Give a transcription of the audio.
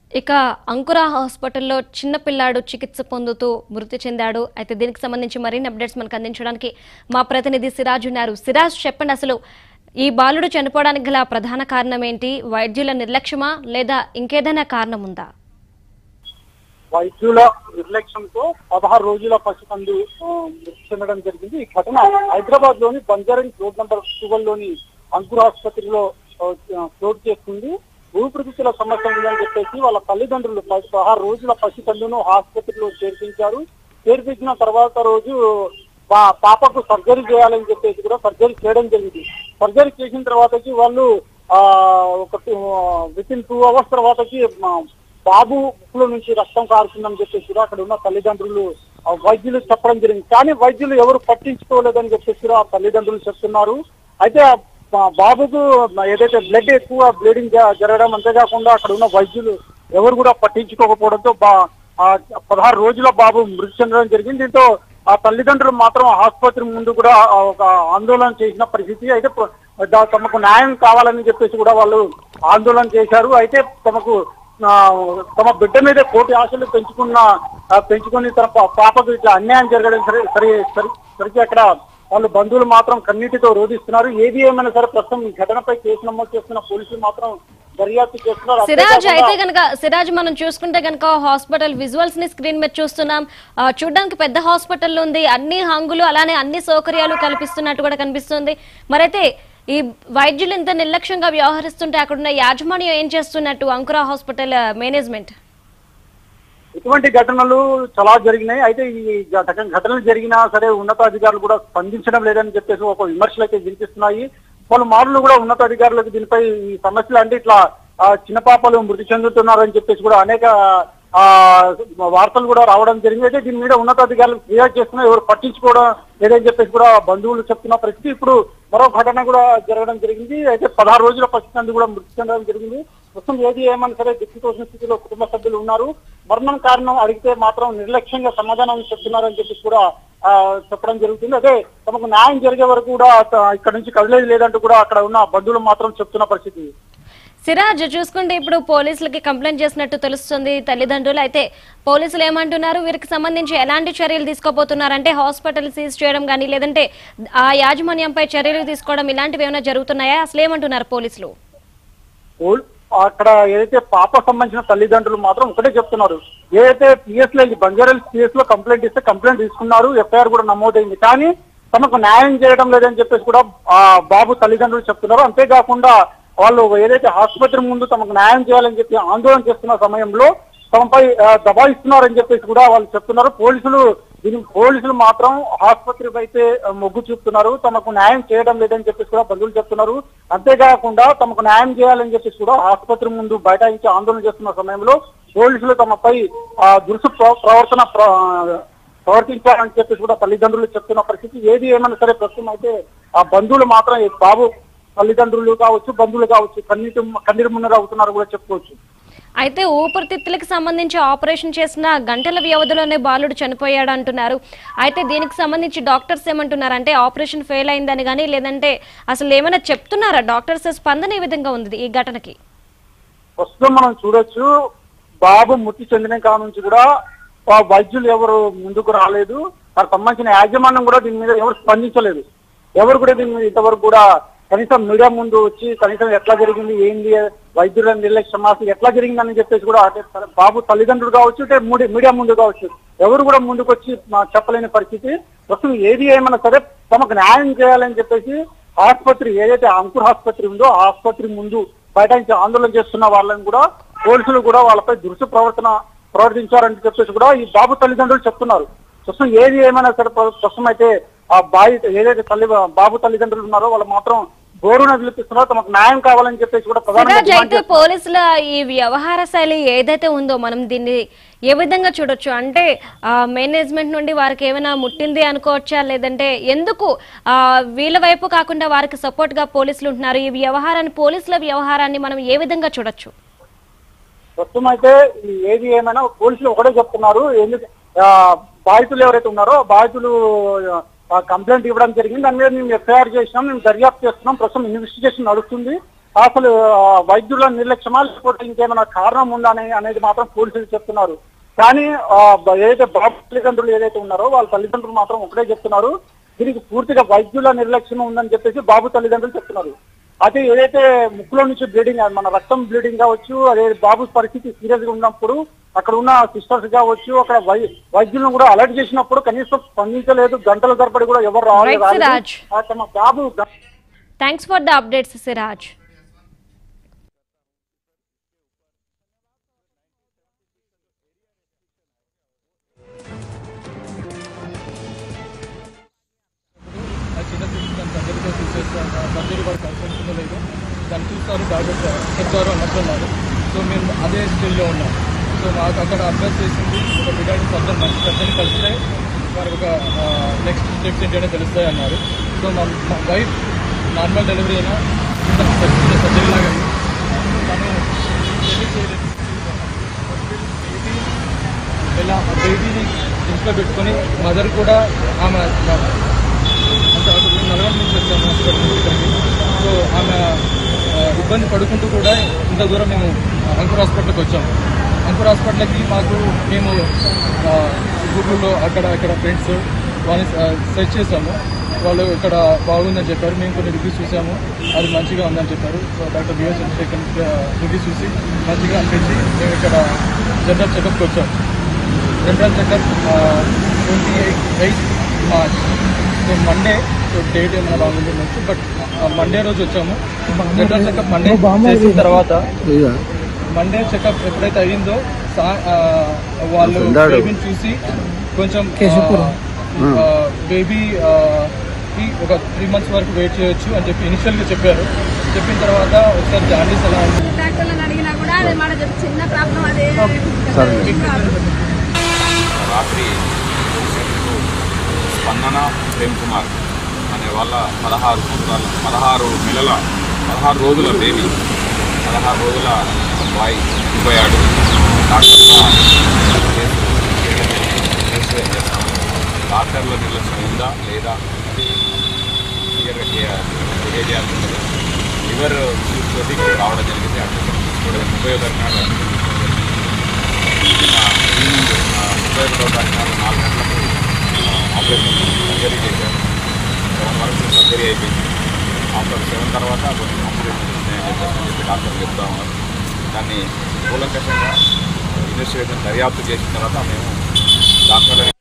ఇక అంకుర హాస్పిటల్లో చిన్న పిల్లాడు చికిత్స పొందుతూ మృతి చెందాడు అయితే దీనికి సంబంధించి మరిన్ని అప్డేట్స్ మనకు అందించడానికి మా ప్రతినిధి సిరాజ్ ఉన్నారు సిరాజ్ చెప్పండి అసలు ఈ బాలుడు చనిపోవడానికి గల ప్రధాన కారణం ఏంటి వైద్యుల నిర్లక్ష్యమా లేదా ఇంకేదైనా కారణం ఉందా వైద్యుల నిర్లక్ష్యంతో పదహారు రోజుల పసికందు ఆ, మృతి చెందడం జరిగింది ఈ ఘటన హైదరాబాద్ లోని బంజారింగ్ రోడ్ నంబర్ ట్వెల్వ్ లోని అంకుర్ ఆసుపత్రిలో ఆ, చోటు చేసుకుంది ఊపిరితిత్తుల సమస్య ఉందని చెప్పేసి వాళ్ళ తల్లిదండ్రులు ప- పదహారు రోజుల పసికందును ఆసుపత్రిలో చేర్పించారు చేర్పించిన తర్వాత రోజు పా- పాపకు సర్జరీ చేయాలని చెప్పేసి కూడా సర్జరీ చేయడం జరిగింది సర్జరీ చేసిన తర్వాతకి వాళ్ళు ఆ ఒక విత్ ఇన్ టూ అవర్స్ తర్వాతకి మా బాబు ముక్కులో నుంచి రక్తం కారుతుందని చెప్పేసి కూడా అక్కడ ఉన్న తల్లిదండ్రులు ఆ వైద్యులు చెప్పడం జరిగింది కానీ వైద్యులు ఎవరు పట్టించుకోలేదని చెప్పేసి కూడా ఆ తల్లిదండ్రులు చెప్తున్నారు అయితే ఆ బా- బాబుకు ఏదైతే బ్లడ్ ఎక్కువ బ్లీడింగ్ జరగడం అంతేకాకుండా అక్కడ ఉన్న వైద్యులు ఎవరు కూడా పట్టించుకోకపోవడంతో బా ఆ పదహారు రోజుల బాబు మృతి చెందడం జరిగింది దీంతో ఆ తల్లిదండ్రులు మాత్రం ఆసుపత్రి ముందు కూడా ఆ ఒక ఆందోళన చేసిన పరిస్థితి అయితే ప్ర- దా- తమకు న్యాయం కావాలని చెప్పేసి కూడా వాళ్ళు ఆందోళన చేశారు అయితే తమకు ఆ, తమ బిడ్డ మీద కోటి ఆశలు పెంచుకున్న ఆ, పెంచుకుని తన పా- పాపకు ఇట్లా అన్యాయం జరగడం సరే సరే సరి- సరికి అక్కడ వాళ్ళు బంధువులు మాత్రం కన్నీటితో రోధిస్తున్నారు ఏది ఏమైనా సరే ప్రస్తుతం ఈ ఘటనపై కేసు నమోదు చేస్తున్న పోలీసులు మాత్రం దర్యాప్తు చేస్తున్నారు సిరాజ్ అంతేకాకుండా- అయితే గనక సిరాజ్ మనం చూసుకుంటే గనక హాస్పిటల్ విజువల్స్ ని స్క్రీన్ మీద చూస్తున్నాం ఆ, చూడ్డానికి పెద్ద హాస్పిటల్ ఉంది అన్ని హంగులు అలానే అన్ని సౌకర్యాలు కల్పిస్తున్నట్టు కూడా కనిపిస్తుంది మరైతే ఈ వైద్యులు ఇంత నిర్లక్ష్యంగా వ్యవహరిస్తుంటే అక్కడున్న యాజమాన్యం ఏం చేస్తున్నట్టు అంకురా హాస్పిటల్ మేనేజ్మెంట్ ఇటువంటి ఘటనలు చాలా జరిగినాయి అయితే ఈ ఘట- ఘటనలు జరిగినా సరే ఉన్నతాధికారులు కూడా స్పందించడం లేదని చెప్పేసి ఒక విమర్శలు అయితే వినిపిస్తున్నాయి పలు మార్లు కూడా ఉన్నతాధికారులకు దీనిపై ఈ సమస్యలు అంటే ఇట్లా ఆ, చిన్న పాపలు మృతి చెందుతున్నారని చెప్పేసి కూడా అనేక ఆ వార్తలు కూడా రావడం జరిగింది అయితే దీని మీద ఉన్నతాధికారులు ఫిర్యాదు చేస్తున్నా ఎవరు పట్టించుకోవడం లేదని చెప్పేసి కూడా బంధువులు చెప్తున్న పరిస్థితి ఇప్పుడు మరో ఘటన కూడా జరగడం జరిగింది అయితే పదహారు రోజుల పసికంది కూడా మృతి చెందడం జరిగింది ప్రస్తుతం ఏది ఏమన్నా సరే దిక్కుతోసిన స్థితిలో కుటుంబ సభ్యులు ఉన్నారు మరణం కారణం అడిగితే మాత్రం నిర్లక్ష్యంగా సమాధానం చెప్తున్నారని చెప్పేసి కూడా ఆ, చెప్పడం జరుగుతుంది అదే తమకు న్యాయం జరిగే వరకు కూడా త- ఇక్కడ నుంచి కదిలేదు లేదంటూ కూడా అక్కడ ఉన్న బంధువులు మాత్రం చెప్తున్న పరిస్థితి సిరాజ్ చూసుకుంటే ఇప్పుడు పోలీసులకి కంప్లైంట్ చేసినట్టు తెలుస్తుంది తల్లిదండ్రులు అయితే పోలీసులు ఏమంటున్నారు వీరికి సంబంధించి ఎలాంటి చర్యలు తీసుకోబోతున్నారంటే హాస్పిటల్ సీజ్ చేయడం కానీ లేదంటే ఆ యాజమాన్యంపై చర్యలు తీసుకోవడం ఇలాంటివి ఏమైనా జరుగుతున్నాయా అసలు ఏమంటున్నారు పోలీసులు పోల్- అక్కడ ఏదైతే పాప సంబంధించిన తల్లిదండ్రులు మాత్రం ఒకటే చెప్తున్నారు ఏదైతే పిఎస్ లో బంజారాల్ పిఎస్ లో కంప్లైంట్ ఇస్తే కంప్లైంట్ తీసుకున్నారు ఎఫ్ఐఆర్ కూడా నమోదైంది కానీ తమకు న్యాయం చేయడం లేదని చెప్పేసి కూడా ఆ బాబు తల్లిదండ్రులు చెప్తున్నారు అంతేకాకుండా వాళ్ళు ఏదైతే ఆసుపత్రి ముందు తమకు న్యాయం చేయాలని చెప్పి ఆందోళన చేస్తున్న సమయంలో తమపై ఆ, దబాయిస్తున్నారని చెప్పేసి కూడా వాళ్ళు చెప్తున్నారు పోలీసులు దీని పోలీసులు మాత్రం ఆసుపత్రి అయితే ఆ, మొగ్గు చూపుతున్నారు తమకు న్యాయం చేయడం లేదని చెప్పేసి కూడా బంధువులు చెప్తున్నారు అంతేకాకుండా తమకు న్యాయం చేయాలని చెప్పేసి కూడా ఆసుపత్రి ముందు బైఠాయించి ఆందోళన చేస్తున్న సమయంలో పోలీసులు తమపై ఆ, దురుసు ప్ర- ప్రవర్తన ప్ర- ప్రవర్తించారని చెప్పేసి కూడా తల్లిదండ్రులు చెప్తున్న పరిస్థితి ఏది ఏమైనా సరే ప్రస్తుతం అయితే ఆ బంధువులు మాత్రం ఈ బాబు తల్లిదండ్రులు కావచ్చు బంధువులు కావచ్చు కన్నీటి కన్నీరు మున్నర అవుతున్నారు కూడా చెప్పుకోవచ్చు అయితే ఊపిరితిత్తులకు సంబంధించి ఆపరేషన్ చేసిన గంటల వ్యవధిలోనే బాలుడు చనిపోయాడు అంటున్నారు అయితే దీనికి సంబంధించి డాక్టర్స్ ఏమంటున్నారు అంటే ఆపరేషన్ ఫెయిల్ అయిందని కానీ లేదంటే అసలు ఏమైనా చెప్తున్నారా డాక్టర్స్ స్పందన ఏ విధంగా ఉంది ఈ ఘటనకి ప్రస్తుతం మనం చూడొచ్చు బాబు మృతి చెందిన కాడ నుంచి కూడా ఆ వైద్యులు ఎవరు ముందుకు రాలేదు దానికి సంబంధించిన యాజమాన్యం కూడా దీని మీద ఎవరు స్పందించలేదు ఎవరు కూడా దీని మీద ఇంతవరకు కూడా కనీసం మీడియా ముందు వచ్చి కనీసం ఎట్లా జరిగింది ఏంది వైద్యుల నిర్లక్ష్యం అసలు ఎట్లా జరిగిందని చెప్పేసి కూడా అంటే సరే బాబు తల్లిదండ్రులు కావచ్చు అంటే మూడి- మీడియా ముందు కావచ్చు ఎవరు కూడా ముందుకు వచ్చి మా చెప్పలేని పరిస్థితి ప్రస్తుతం ఏది ఏమైనా సరే తమకు న్యాయం చేయాలని చెప్పేసి ఆసుపత్రి ఏదైతే అంకుర్ ఆసుపత్రి ఉందో ఆ ఆసుపత్రి ముందు బైఠాయించి ఆందోళన చేస్తున్న వాళ్ళని కూడా పోలీసులు కూడా వాళ్ళపై దురుసు ప్రవర్తన ప్రవర్తించారని చెప్పేసి కూడా ఈ బాబు తల్లిదండ్రులు చెప్తున్నారు ప్రస్తుతం ఏది ఏమైనా సరే ప్ర- ప్రస్తుతం అయితే ఆ బాయి ఏదైతే తల్లి బాబు తల్లిదండ్రులు ఉన్నారో వాళ్ళు మాత్రం గోరున పిలిపిస్తున్నారో తమకు న్యాయం కావాలని చెప్పేసి కూడా ప్రధానంగా సిరాజ్ డిమాండ్ అయితే పోలీసుల ఈ వ్యవహార శైలి ఏదైతే ఉందో మనం దీన్ని ఏ విధంగా చూడొచ్చు అంటే మేనేజ్మెంట్ నుండి వారికి ఏమైనా ముట్టింది అనుకోవచ్చా లేదంటే ఎందుకు ఆ, వీళ్ళ వైపు కాకుండా వారికి సపోర్ట్ గా పోలీసులు ఉంటున్నారు ఈ వ్యవహారాన్ని పోలీసుల వ్యవహారాన్ని మనం ఏ విధంగా చూడొచ్చు ప్రస్తుతం అయితే ఈ ఏది ఏమైనా పోలీసులు ఒకటే చెప్తున్నారు ఎందుకు ఆ, బాధితులు ఎవరైతే ఉన్నారో ఆ బాధితులు ఆ, కంప్లైంట్ ఇవ్వడం జరిగింది దాని మీద మేము ఎఫ్ఐఆర్ చేసినాం మేము దర్యాప్తు చేస్తున్నాం ప్రస్తుతం ఇన్వెస్టిగేషన్ నడుస్తుంది అసలు ఆ, వైద్యుల నిర్లక్ష్యమా లేకపోతే ఇంకేమైనా కారణం ఉందా అనే అనేది మాత్రం పోలీసులు చెప్తున్నారు కానీ ఆ, బ- ఏదైతే బాబు తల్లిదండ్రులు ఏదైతే ఉన్నారో వాళ్ళ తల్లిదండ్రులు మాత్రం ఒకటే చెప్తున్నారు దీనికి పూర్తిగా వైద్యుల నిర్లక్ష్యం ఉందని చెప్పేసి బాబు తల్లిదండ్రులు చెప్తున్నారు అయితే ఏదైతే ముక్కులో నుంచి బ్లీడింగ్ మన రక్తం బ్లీడింగ్ కావచ్చు అదే బాబు పరిస్థితి సీరియస్ గా ఉన్నప్పుడు అక్కడ ఉన్న సిస్టర్స్ కావచ్చు అక్కడ వై- వైద్యులను కూడా అలర్ట్ చేసినప్పుడు కనీసం స్పందించలేదు గంటల తరబడి కూడా ఎవరు రావాలి Right, రాలేదు. Siraj. ఆ తమ బాబు గ- thanks for the updates Siraj ఆ చిన్న సిస్టమ్ సర్జరీతో చూసేస్తారు సర్జరీ వాడు కన్సల్ట్ లేదు దాన్ని చూస్తారు డాక్టర్ చెప్తారు అన్నట్టున్నారు సో మేము అదే స్టేజ్లో ఉన్నాం సో మాకు అక్కడ అడ్వైస్ చేసింది ఒక బిడాడి సర్జన్ మంచి సర్జన్ కలిస్తే వారికి ఒక నెక్స్ట్ స్టెప్స్ ఏంటంటే తెలుస్తాయి అన్నారు సో మా మా వైఫ్ నార్మల్ డెలివరీ అయినా చిన్న సర్జరీ లాగా అయింది. తను పెళ్లి చేయలేదు బేబీ ఇలా బేబీని ఇంట్లో పెట్టుకొని మదర్ కూడా ఆమె అంటే అక్కడ మేము నల్గొండ నుంచి వచ్చాము హాస్పిటల్ నుంచి ఇక్కడికి సో ఆమె ఆ, ఇబ్బంది పడుకుంటూ కూడా ఇంత దూరం మేము అంకుర్ హాస్పిటల్కి వచ్చాము అంకుర్ హాస్పిటల్కి మాకు మేము ఆ, గూగుల్లో అక్కడ ఇక్కడ ఫ్రెండ్స్ వాళ్ళని సెర్చ్ చేసాము వాళ్ళు ఇక్కడ బాగుందని చెప్పారు మేము కొన్ని రివ్యూస్ చూసాము అది మంచిగా ఉందని చెప్పారు so doctor BS Chandrasekhar reviews చూసి మంచిగా అనిపించి మేము ఇక్కడ జనరల్ చెకప్కి వచ్చాము general checkup twenty eight eight March so Monday so date ఏమైనా బాగుంది నెక్స్ట్ బట్ మండే రోజు వచ్చాము జనరల్ చెకప్ మండే చేసిన తర్వాత మండే చెకప్ ఎప్పుడైతే అయ్యిందో సా- ఆ, వాళ్ళు బేబీని చూసి కొంచెం బేబీ కి ఒక త్రీ మంత్స్ వరకు వెయిట్ చేయొచ్చు అని చెప్పి ఇనిషియల్గా చెప్పారు చెప్పిన తర్వాత ఒకసారి జాండీస్ ఎలా ఉంది డాక్టర్లను అడిగినా కూడా అదే మన చిన్న ప్రాబ్లం అదే ఏం కాదు రాత్రి పేషెంట్కు స్పందన ప్రేమ్ కుమార్ అనే వాళ్ళ పదహారు సంవత్సరాల పదహారు నెలల పదహారు రోజుల బేబీ పదహారు రోజుల బాయ్ చనిపోయాడు డాక్టర్ల కేసు ఇన్వెస్టిగేట్ చేస్తాము డాక్టర్ల నిర్లక్ష్యం ఉందా లేదా అది క్లియర్గా చేయాలి తెలియజేయాల్సి ఉంటుంది లివర్ ఇష్యూస్ తోటి ఇక్కడికి రావడం జరిగింది అడ్మిషన్ తీసుకోవడం ముప్పై నాడు అడ్మిషన్ తీసుకోవడం జరిగింది నిన్న ఈవినింగ్ ముప్పై ఒకటో తారీఖు నాడు నాలుగు గంటలకు ఆ, ఆపరేషన్ సర్జరీ చేశారు సెవెన్ వరకు సర్జరీ అయిపోయింది ఆఫ్టర్ సెవెన్ తర్వాత కొన్ని కాంప్లికేషన్స్ ఉన్నాయని చెప్పేసి అని చెప్పి డాక్టర్లు చెప్తా ఉన్నారు దాన్ని కూలంకషంగా ఇన్వెస్టిగేషన్ దర్యాప్తు చేసిన తర్వాత మేము డాక్టర్లని